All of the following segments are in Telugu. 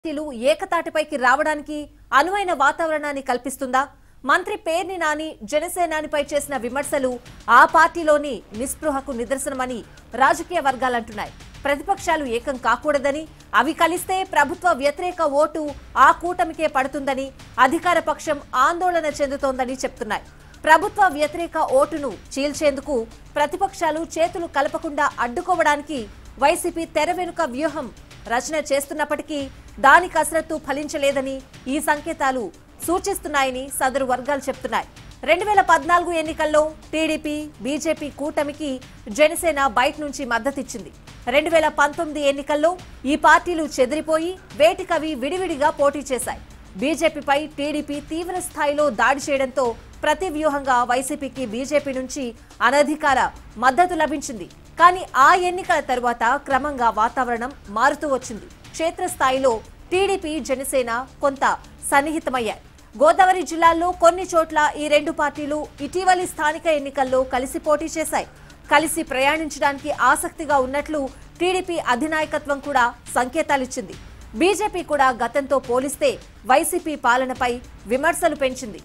పార్టీలు ఏకతాటిపైకి రావడానికి అనువైన వాతావరణాన్ని కల్పిస్తుందా మంత్రి పేర్ని నాని జనసేనానిపై చేసిన విమర్శలు ఆ పార్టీలోని నిస్పృహకు నిదర్శనమని రాజకీయ వర్గాలంటున్నాయి ప్రతిపక్షాలు ఏకం కాకూడదని అవి కలిస్తే ప్రభుత్వ వ్యతిరేక ఓటు ఆ కూటమికే పడుతుందని అధికార పక్షం ఆందోళన చెందుతోందని చెప్తున్నాయి ప్రభుత్వ వ్యతిరేక ఓటును చీల్చేందుకు ప్రతిపక్షాలు చేతులు కలపకుండా అడ్డుకోవడానికి వైసీపీ తెర వెనుక వ్యూహం రచన చేస్తున్నప్పటికీ దాని కసరత్తు ఫలించలేదని ఈ సంకేతాలు సూచిస్తున్నాయని సదరు వర్గాలు చెప్తున్నాయి రెండు వేల పద్నాలుగు ఎన్నికల్లో టీడీపీ బీజేపీ కూటమికి జనసేన బయట నుంచి మద్దతిచ్చింది రెండు వేల పంతొమ్మిది ఎన్నికల్లో ఈ పార్టీలు చెదిరిపోయి వేటికవి విడివిడిగా పోటీ చేశాయి బీజేపీపై టీడీపీ తీవ్ర స్థాయిలో దాడి చేయడంతో ప్రతి వ్యూహంగా వైసీపీకి బీజేపీ నుంచి అనధికార మద్దతు లభించింది కానీ ఆ ఎన్నికల తరువాత క్రమంగా వాతావరణం మారుతూ వచ్చింది క్షేత్రస్థాయిలో టీడీపీ జనసేన కొంత సన్నిహితమయ్యాయి గోదావరి జిల్లాల్లో కొన్ని చోట్ల ఈ రెండు పార్టీలు ఇటీవలి స్థానిక ఎన్నికల్లో కలిసి పోటీ చేశాయి కలిసి ప్రయాణించడానికి ఆసక్తిగా ఉన్నట్లు టీడీపీ అధినాయకత్వం కూడా సంకేతాలిచ్చింది బీజేపీ కూడా గతంతో పోలిస్తే వైసీపీ పాలనపై విమర్శలు పెంచింది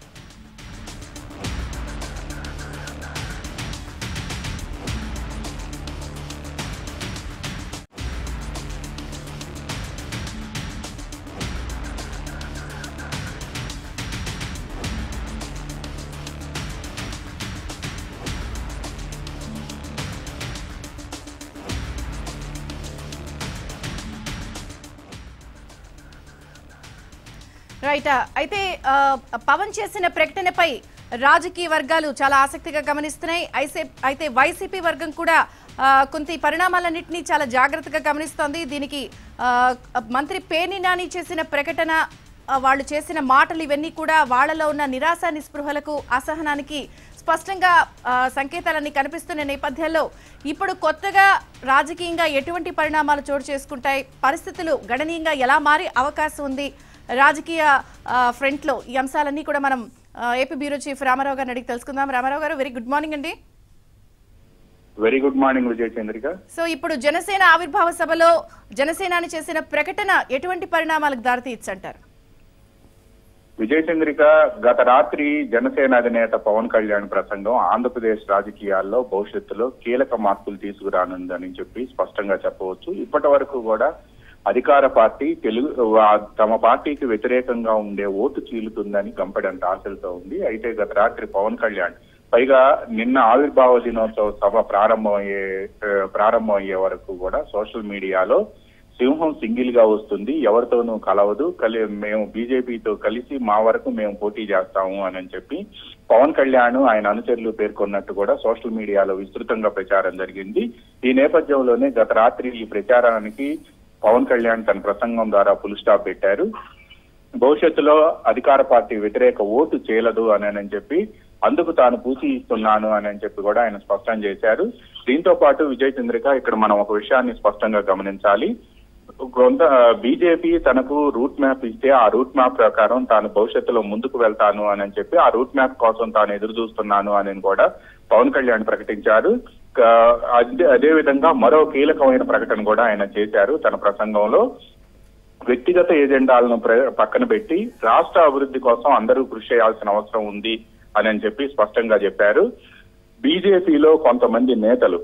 రైట్ అయితే ఆ, పవన్ చేసిన ప్రకటనపై రాజకీయ వర్గాలు చాలా ఆసక్తిగా గమనిస్తున్నాయి అయితే అయితే వైసీపీ వర్గం కూడా ఆ, కొంత ఈ పరిణామాలన్నింటినీ చాలా జాగ్రత్తగా గమనిస్తోంది దీనికి ఆ, మంత్రి పేర్ని నాని చేసిన ప్రకటన ఆ, వాళ్ళు చేసిన మాటలు ఇవన్నీ కూడా వాళ్ళలో ఉన్న నిరాశ నిస్పృహలకు అసహనానికి స్పష్టంగా ఆ, సంకేతాలన్నీ కనిపిస్తున్న నేపథ్యంలో ఇప్పుడు కొత్తగా రాజకీయంగా ఎటువంటి పరిణామాలు చోటు చేసుకుంటాయి పరిస్థితులు గణనీయంగా ఎలా మారే అవకాశం ఉంది రాజకీయ ఆ, ఫ్రంట్లో ఈ అంశాలన్నీ కూడా మనం ఆ, ఏపీ బ్యూరో చీఫ్ రామారావు గారిని అడిగి తెలుసుకుందాం Ramarao garu very good morning అండి very good morning Vijaya Chandrika so ఇప్పుడు జనసేన ఆవిర్భావ సభలో జనసేనాని చేసిన ప్రకటన ఎటువంటి పరిణామాలకు దారితీయచ్చంటారు విజయ చంద్రిక గత రాత్రి జనసేన అధినేత పవన్ కళ్యాణ్ ప్రసంగం ఆంధ్రప్రదేశ్ రాజకీయాల్లో భవిష్యత్తులో కీలక మార్పులు తీసుకురానుందని చెప్పి స్పష్టంగా చెప్పవచ్చు ఇప్పటి వరకు కూడా అధికార పార్టీ తెలుగు వా- తమ పార్టీకి వ్యతిరేకంగా ఉండే ఓటు చీలుతుందని గంపడంత ఆశలతో ఉంది అయితే గత రాత్రి పవన్ కళ్యాణ్ పైగా నిన్న ఆవిర్భావ దినోత్సవ సభ ప్రారంభమయ్యే ఆ, ప్రారంభం అయ్యే వరకు కూడా సోషల్ మీడియాలో సింహం సింగిల్ గా వస్తుంది ఎవరితోనూ కలవదు కలి మేము బీజేపీతో కలిసి మా వరకు మేము పోటీ చేస్తాము అని చెప్పి పవన్ కళ్యాణ్ ఆయన అనుచరులు పేర్కొన్నట్టు కూడా సోషల్ మీడియాలో విస్తృతంగా ప్రచారం జరిగింది ఈ నేపథ్యంలోనే గత రాత్రి ఈ ప్రచారానికి పవన్ కళ్యాణ్ తన ప్రసంగం ద్వారా ఫుల్ స్టాప్ పెట్టారు భవిష్యత్తులో అధికార పార్టీ వ్యతిరేక ఓటు చేయలదు అని అని చెప్పి అందుకు తాను పూచి ఇస్తున్నాను అని అని చెప్పి కూడా ఆయన స్పష్టం చేశారు దీంతో పాటు విజయ్ చంద్రిక ఇక్కడ మనం ఒక విషయాన్ని స్పష్టంగా గమనించాలి కొంత బీజేపీ తనకు రూట్ మ్యాప్ ఇస్తే ఆ రూట్ మ్యాప్ ప్రకారం తాను భవిష్యత్తులో ముందుకు వెళ్తాను అని అని చెప్పి ఆ రూట్ మ్యాప్ కోసం తాను ఎదురు చూస్తున్నాను అని కూడా పవన్ కళ్యాణ్ ప్రకటించారు క- అదే అదే విధంగా మరో కీలకమైన ప్రకటన కూడా ఆయన చేశారు తన ప్రసంగంలో వ్యక్తిగత ఎజెండాలను ప్ర- పక్కన పెట్టి రాష్ట్ర అభివృద్ధి కోసం అందరూ కృషి చేయాల్సిన అవసరం ఉంది అని అని చెప్పి స్పష్టంగా చెప్పారు బీజేపీలో కొంతమంది నేతలు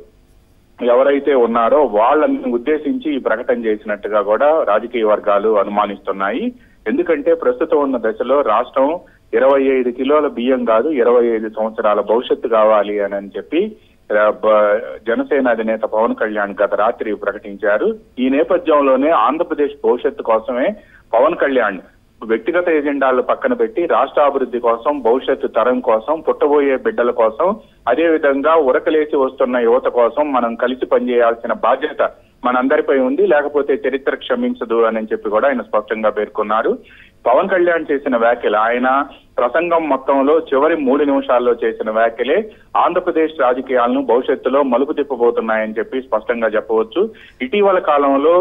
ఎవరైతే ఉన్నారో వాళ్ళని ఉద్దేశించి ఈ ప్రకటన చేసినట్టుగా కూడా రాజకీయ వర్గాలు అనుమానిస్తున్నాయి ఎందుకంటే ప్రస్తుతం ఉన్న దశలో రాష్ట్రం ఇరవై ఐదు కిలోల బియ్యం కాదు ఇరవై ఐదు సంవత్సరాల భవిష్యత్తు కావాలి అని అని చెప్పి ఆ, బ- జనసేన అధినేత పవన్ కళ్యాణ్ గత రాత్రి ప్రకటించారు ఈ నేపథ్యంలోనే ఆంధ్రప్రదేశ్ భవిష్యత్తు కోసమే పవన్ కళ్యాణ్ వ్యక్తిగత ఎజెండాలు పక్కన పెట్టి రాష్ట్ర అభివృద్ధి కోసం భవిష్యత్తు తరం కోసం పుట్టబోయే బిడ్డల కోసం అదే విధంగా ఉరకలేసి వస్తున్న యువత కోసం మనం కలిసి పనిచేయాల్సిన బాధ్యత మనందరిపై ఉంది లేకపోతే చరిత్ర క్షమించదు అని చెప్పి కూడా ఆయన స్పష్టంగా పేర్కొన్నారు పవన్ కళ్యాణ్ చేసిన వ్యాఖ్యలు ఆయన ప్రసంగం మొత్తంలో చివరి మూడు నిమిషాల్లో చేసిన వ్యాఖ్యలే ఆంధ్రప్రదేశ్ రాజకీయాలను భవిష్యత్తులో మలుపు తిప్పబోతున్నాయని చెప్పి స్పష్టంగా చెప్పవచ్చు ఇటీవల కాలంలో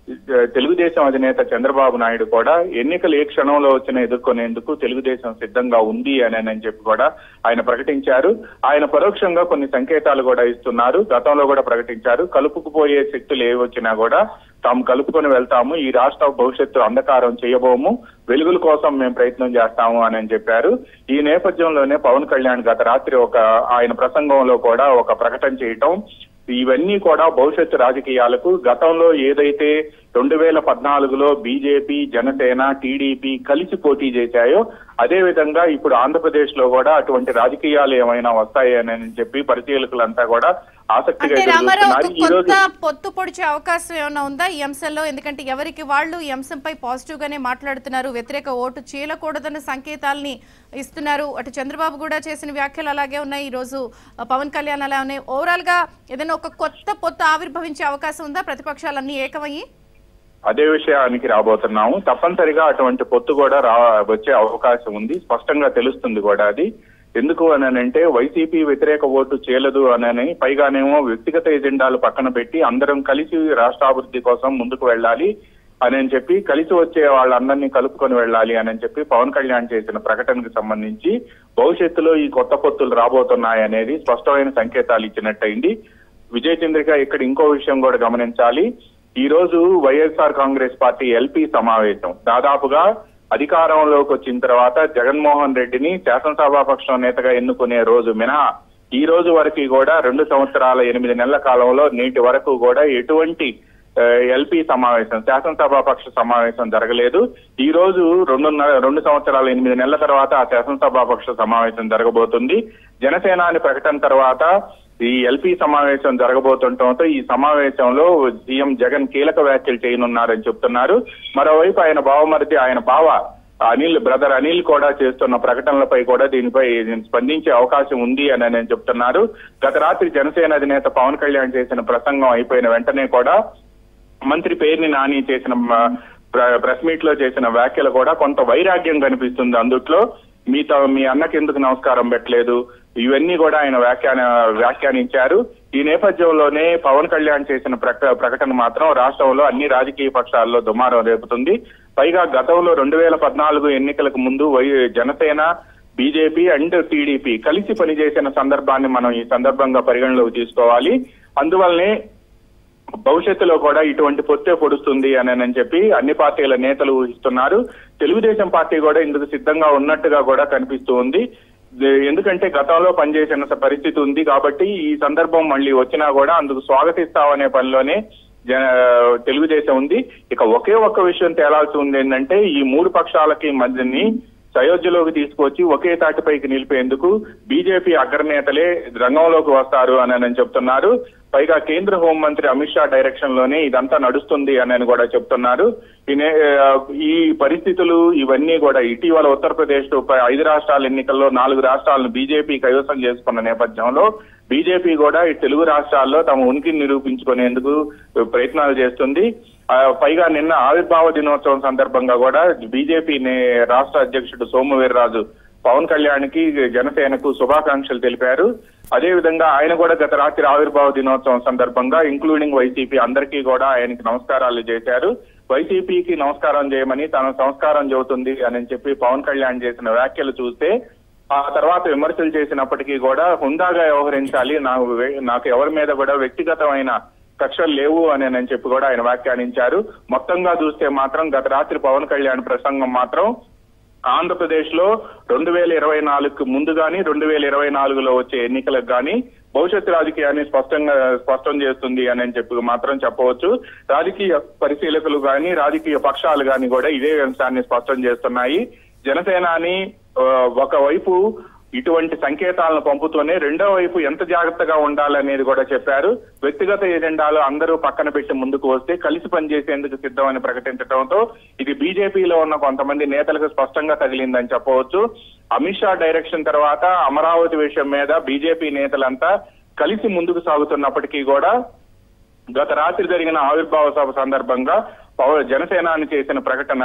తెలుగుదేశం అధినేత చంద్రబాబు నాయుడు కూడా ఎన్నికలు ఏ క్షణంలో వచ్చినా ఎదుర్కొనేందుకు తెలుగుదేశం సిద్ధంగా ఉంది అని అని చెప్పి కూడా ఆయన ప్రకటించారు ఆయన పరోక్షంగా కొన్ని సంకేతాలు కూడా ఇస్తున్నారు గతంలో కూడా ప్రకటించారు కలుపుకుపోయే శక్తులు ఏ వచ్చినా కూడా తాము కలుపుకొని వెళ్తాము ఈ రాష్ట్ర భవిష్యత్తు అంధకారం చేయబోము వెలుగుల కోసం మేము ప్రయత్నం చేస్తాము అని అని చెప్పారు ఈ నేపథ్యంలోనే పవన్ కళ్యాణ్ గత రాత్రి ఒక ఆయన ప్రసంగంలో కూడా ఒక ప్రకటన చేయటం ఇవన్నీ కూడా భవిష్యత్తు రాజకీయాలకు గతంలో ఏదైతే రెండు వేల పద్నాలుగులో బీజేపీ జనసేన టీడీపీ కలిసి పోటీ చేశాయో అదే విధంగా ఇప్పుడు ఆంధ్రప్రదేశ్ లో కూడా అటువంటి రాజకీయాలు ఏమైనా వస్తాయి అని చెప్పి పరిశీలకులంతా కూడా ఆసక్తిగా అంటే ఎదురు రామారావు ఒక చూస్తున్నారు ఈ రోజు కొత్త పొత్తు పొడిచే అవకాశం ఏమైనా ఉందా ఈ అంశంలో ఎందుకంటే ఎవరికి వాళ్ళు ఈ అంశంపై పాజిటివ్ గానే మాట్లాడుతున్నారు వ్యతిరేక ఓటు చీలకూడదన్న సంకేతాలని ఇస్తున్నారు అటు చంద్రబాబు కూడా చేసిన వ్యాఖ్యలు అలాగే ఉన్నాయి ఈ రోజు ఆ, పవన్ కళ్యాణ్ అలా ఉన్నాయి ఓవరాల్ గా ఏదైనా ఒక కొత్త పొత్తు ఆవిర్భవించే అవకాశం ఉందా ప్రతిపక్షాలన్నీ ఏకమయ్యి అదే విషయానికి రాబోతున్నాము తప్పనిసరిగా అటువంటి పొత్తు కూడా రా వచ్చే అవకాశం ఉంది స్పష్టంగా తెలుస్తుంది కూడా అది ఎందుకు అని అంటే వైసీపీ వ్యతిరేక ఓటు చేయలేదు అని పైగానేమో వ్యక్తిగత ఎజెండాలు పక్కన పెట్టి అందరం కలిసి రాష్ట్రాభివృద్ధి కోసం ముందుకు వెళ్ళాలి అని అని చెప్పి కలిసి వచ్చే వాళ్ళందరినీ కలుపుకొని వెళ్ళాలి అని అని చెప్పి పవన్ కళ్యాణ్ చేసిన ప్రకటనకు సంబంధించి భవిష్యత్తులో ఈ కొత్త పొత్తులు రాబోతున్నాయి అనేది స్పష్టమైన సంకేతాలు ఇచ్చినట్టయింది విజయ్ చంద్రిక ఇక్కడ ఇంకో విషయం కూడా గమనించాలి ఈ రోజు వైఎస్ఆర్ కాంగ్రెస్ పార్టీ ఎల్పీ సమావేశం దాదాపుగా అధికారంలోకి వచ్చిన తర్వాత జగన్మోహన్ రెడ్డిని శాసనసభాపక్షం నేతగా ఎన్నుకునే రోజు మినహా ఈ రోజు వరకు కూడా రెండు సంవత్సరాల ఎనిమిది నెలల కాలంలో నేటి వరకు కూడా ఎటువంటి ఆ, ఎల్పీ సమావేశం శాసనసభాపక్ష సమావేశం జరగలేదు ఈ రోజు రెండున్నర రెండు సంవత్సరాల ఎనిమిది నెలల తర్వాత ఆ శాసనసభాపక్ష సమావేశం జరగబోతుంది జనసేనాని ప్రకటన తర్వాత ఈ ఎల్పీ సమావేశం జరగబోతుండటంతో ఈ సమావేశంలో సీఎం జగన్ కీలక వ్యాఖ్యలు చేయనున్నారని చెప్తున్నారు మరోవైపు ఆయన బావమరిది ఆయన బావ అనిల్ బ్రదర్ అనిల్ కూడా చేస్తున్న ప్రకటనలపై కూడా దీనిపై స్పందించే అవకాశం ఉంది అని ఆయన చెప్తున్నారు గత రాత్రి జనసేన అధినేత పవన్ కళ్యాణ్ చేసిన ప్రసంగం అయిపోయిన వెంటనే కూడా మంత్రి పేరుని నాని చేసిన మ- ప్ర- ప్రెస్ మీట్ లో చేసిన వ్యాఖ్యలు కూడా కొంత వైరాగ్యం కనిపిస్తుంది అందుట్లో మీతో మీ అన్నకి ఎందుకు నమస్కారం పెట్టలేదు ఇవన్నీ కూడా ఆయన వ్యాఖ్యాన వ్యాఖ్యానించారు ఈ నేపథ్యంలోనే పవన్ కళ్యాణ్ చేసిన ప్రక- ప్రకటన మాత్రం రాష్ట్రంలో అన్ని రాజకీయ పక్షాల్లో దుమారం రేపుతుంది పైగా గతంలో రెండు వేల పద్నాలుగు ఎన్నికలకు ముందు why Janasena BJP and TDP కలిసి పనిచేసిన సందర్భాన్ని మనం ఈ సందర్భంగా పరిగణలోకి తీసుకోవాలి అందువల్లనే భవిష్యత్తులో కూడా ఇటువంటి పొత్తే పొడుస్తుంది అని అని చెప్పి అన్ని పార్టీల నేతలు ఊహిస్తున్నారు తెలుగుదేశం పార్టీ కూడా ఇందుకు సిద్ధంగా ఉన్నట్టుగా కూడా కనిపిస్తూ ఉంది దే- ఎందుకంటే గతంలో పనిచేసిన స- పరిస్థితి ఉంది కాబట్టి ఈ సందర్భం మళ్ళీ వచ్చినా కూడా అందుకు స్వాగతిస్తామనే పనిలోనే జన తెలుగుదేశం ఉంది ఇక ఒకే ఒక్క విషయం తేలాల్సి ఉంది ఏంటంటే ఈ మూడు పక్షాలకి మధ్యని సయోధ్యలోకి తీసుకొచ్చి ఒకే తాటిపైకి నిలిపేందుకు బీజేపీ అగ్రనేతలే రంగంలోకి వస్తారు అని అని చెప్తున్నారు పైగా కేంద్ర హోంమంత్రి అమిత్ షా డైరెక్షన్ లోనే ఇదంతా నడుస్తుంది అని అని కూడా చెప్తున్నారు ఈ నే- ఆ, ఈ పరిస్థితులు ఇవన్నీ కూడా ఇటీవల ఉత్తరప్రదేశ్ పై ఐదు రాష్ట్రాల ఎన్నికల్లో నాలుగు రాష్ట్రాలను బీజేపీ కైవసం చేసుకున్న నేపథ్యంలో బీజేపీ కూడా ఈ తెలుగు రాష్ట్రాల్లో తమ ఉనికిని నిరూపించుకునేందుకు ప్రయత్నాలు చేస్తుంది ఆ, పైగా నిన్న ఆవిర్భావ దినోత్సవం సందర్భంగా కూడా బీజేపీ నే- రాష్ట్ర అధ్యక్షుడు సోము వీర్రాజు పవన్ కళ్యాణ్ కి జనసేనకు శుభాకాంక్షలు తెలిపారు అదే విధంగా ఆయన కూడా గత రాత్రి ఆవిర్భావ దినోత్సవం సందర్భంగా ఇంక్లూడింగ్ వైసీపీ అందరికీ కూడా ఆయనకి నమస్కారాలు చేశారు వైసీపీకి నమస్కారం చేయమని తన సంస్కారం చెబుతుంది అని చెప్పి పవన్ కళ్యాణ్ చేసిన వ్యాఖ్యలు చూస్తే ఆ తర్వాత విమర్శలు చేసినప్పటికీ కూడా హుందాగా వ్యవహరించాలి నాకు వే- నాకు ఎవరి మీద కూడా వ్యక్తిగతమైన కక్షలు లేవు అని అని చెప్పి కూడా ఆయన వ్యాఖ్యానించారు మొత్తంగా చూస్తే మాత్రం గత రాత్రి పవన్ కళ్యాణ్ ప్రసంగం మాత్రం ఆంధ్రప్రదేశ్ లో రెండు వేల ఇరవై నాలుగుకు ముందు గాని రెండు వేల ఇరవై నాలుగులో వచ్చే ఎన్నికలకు గాని భవిష్యత్ రాజకీయాన్ని స్పష్టంగా స్పష్టం చేస్తుంది అని అని చెప్పి మాత్రం చెప్పవచ్చు రాజకీయ పరిశీలకులు గాని రాజకీయ పక్షాలు గాని కూడా ఇదే అంశాన్ని స్పష్టం చేస్తున్నాయి జనసేనాని ఆ, ఒకవైపు ఇటువంటి సంకేతాలను పంపుతూనే రెండో వైపు ఎంత జాగ్రత్తగా ఉండాలనేది కూడా చెప్పారు వ్యక్తిగత ఎజెండాలు అందరూ పక్కన పెట్టి ముందుకు వస్తే కలిసి పనిచేసేందుకు సిద్ధమని ప్రకటించడంతో ఇది బీజేపీలో ఉన్న కొంతమంది నేతలకు స్పష్టంగా తగిలిందని చెప్పవచ్చు అమిత్ షా డైరెక్షన్ తర్వాత అమరావతి విషయం మీద బీజేపీ నేతలంతా కలిసి ముందుకు సాగుతున్నప్పటికీ కూడా గత రాత్రి జరిగిన ఆవిర్భావ సభ సందర్భంగా పవ- జనసేనాని చేసిన ప్రకటన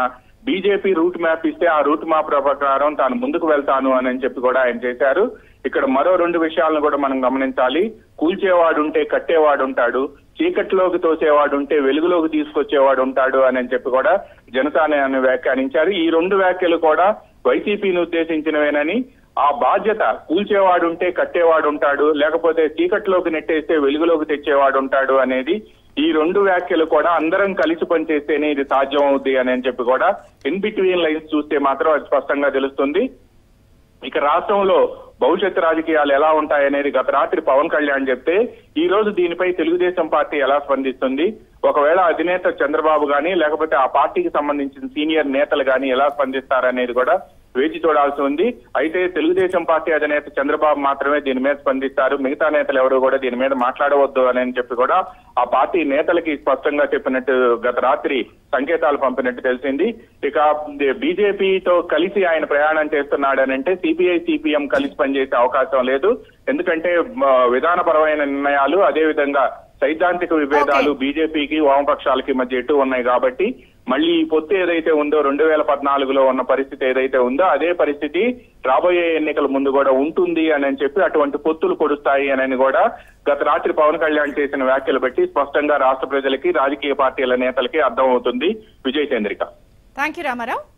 బీజేపీ రూట్ మ్యాప్ ఇస్తే ఆ రూట్ మ్యాప్ ప్రకారం తాను ముందుకు వెళ్తాను అని చెప్పి కూడా ఆయన చేశారు ఇక్కడ మరో రెండు విషయాలను కూడా మనం గమనించాలి కూల్చేవాడు ఉంటే కట్టేవాడు ఉంటాడు చీకట్లోకి తోసేవాడు ఉంటే వెలుగులోకి తీసుకొచ్చేవాడు ఉంటాడు అని చెప్పి కూడా జనసేన అని వ్యాఖ్యానించారు ఈ రెండు వ్యాఖ్యలు కూడా వైసీపీని ఉద్దేశించినవేనని ఆ బాధ్యత కూల్చేవాడు ఉంటే కట్టేవాడు ఉంటాడు లేకపోతే చీకట్లోకి నెట్టేస్తే వెలుగులోకి తెచ్చేవాడు ఉంటాడు అనేది ఈ రెండు వ్యాఖ్యలు కూడా అందరం కలిసి పనిచేస్తేనే ఇది సాధ్యం అవుద్ది అని చెప్పి కూడా ఇన్ బిట్వీన్ లైన్స్ చూస్తే మాత్రం అది స్పష్టంగా తెలుస్తుంది ఇక రాష్ట్రంలో భవిష్యత్ రాజకీయాలు ఎలా ఉంటాయనేది గత రాత్రి పవన్ కళ్యాణ్ చెప్తే ఈ రోజు దీనిపై తెలుగుదేశం పార్టీ ఎలా స్పందిస్తుంది ఒకవేళ అధినేత చంద్రబాబు గాని లేకపోతే ఆ పార్టీకి సంబంధించిన సీనియర్ నేతలు గాని ఎలా స్పందిస్తారనేది కూడా వేచి చూడాల్సి ఉంది అయితే తెలుగుదేశం పార్టీ అధినేత చంద్రబాబు మాత్రమే దీని మీద స్పందిస్తారు మిగతా నేతలు ఎవరు కూడా దీని మీద మాట్లాడవద్దు అని చెప్పి కూడా ఆ పార్టీ నేతలకి స్పష్టంగా చెప్పినట్టు గత రాత్రి సంకేతాలు పంపినట్టు తెలిసింది ఇక బీజేపీతో కలిసి ఆయన ప్రయాణం చేస్తున్నాడనంటే సిపిఐ సిపిఎం కలిసి పనిచేసే అవకాశం లేదు ఎందుకంటే మ, విధానపరమైన నిర్ణయాలు అదే విధంగా సైద్ధాంతిక విభేదాలు బీజేపీకి వామపక్షాలకి మధ్య ఎటు ఉన్నాయి కాబట్టి మళ్ళీ ఈ పొత్తు ఏదైతే ఉందో రెండు వేల పద్నాలుగులో ఉన్న పరిస్థితి ఏదైతే ఉందో అదే పరిస్థితి రాబోయే ఎన్నికల ముందు కూడా ఉంటుంది అని చెప్పి అటువంటి పొత్తులు పొడుస్తాయి అని కూడా గత రాత్రి పవన్ కళ్యాణ్ చేసిన వ్యాఖ్యలు బట్టి స్పష్టంగా రాష్ట్ర ప్రజలకి రాజకీయ పార్టీల నేతలకి అర్థమవుతుంది విజయ్ చంద్రిక థ్యాంక్ యూ రామారావు